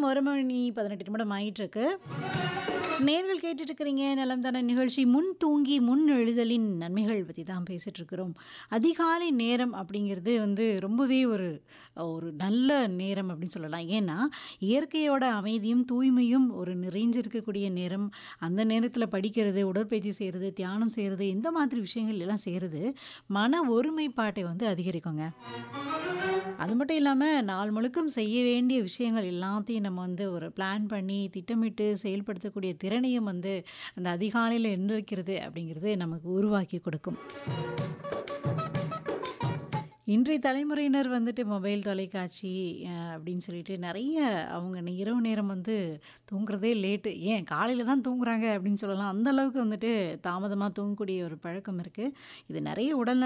ஒரு மணி 18 நிமிடம் ஆயிட்டிருக்கு. நேயர்கள் கேட்டுட்டு இருக்கிறீங்க நலம் தான நிகழ்ச்சி. முன் தூங்கி முன் எழுதலின் நன்மைகள் பத்தி தான் பேசிட்டு இருக்கிறோம். அதிகாலை நேரம் அப்படிங்கிறது வந்து ரொம்பவே ஒரு ஒரு நல்ல நேரம் அப்படின்னு சொல்லலாம். ஏன்னா, இயற்கையோட அமைதியும், தூய்மையும் ஒரு நிறைஞ்சிருக்கக்கூடிய நேரம். அந்த நேரத்தில படிக்கிறது, உடற்பயிற்சி செய்றது, தியானம் செய்றது, இந்த மாதிரி விஷயங்கள் எல்லாம் செய்றது, மன ஒருமைப்பாட்டை வந்து அதிகரிக்குங்க. அது மட்டும் இல்லாம, நாள் முழுக்கும் செய்ய வேண்டிய விஷயங்கள் எல்லாத்தையும் நம்ம வந்து ஒரு பிளான் பண்ணி, திட்டமிட்டு செயல்படுத்தக்கூடிய திறனையும் வந்து, அந்த அதிகாலையில எந்திரிக்கிறது அப்படிங்கிறது நமக்கு உருவாக்கி கொடுக்கும். இன்றைய தலைமுறையினர் வந்துட்டு மொபைல், தொலைக்காட்சி அ அப்படின்னு சொல்லிட்டு நெறைய அவங்க நே இரவு நேரம் வந்து தூங்குறதே லேட்டு. ஏன் காலையில தான் தூங்குறாங்க அப்படின்னு சொல்லலாம். அந்த அளவுக்கு வந்துட்டு தாமதமா தூங்கக்கூடிய ஒரு பழக்கம் இருக்கு. இது நெறைய உடல்நல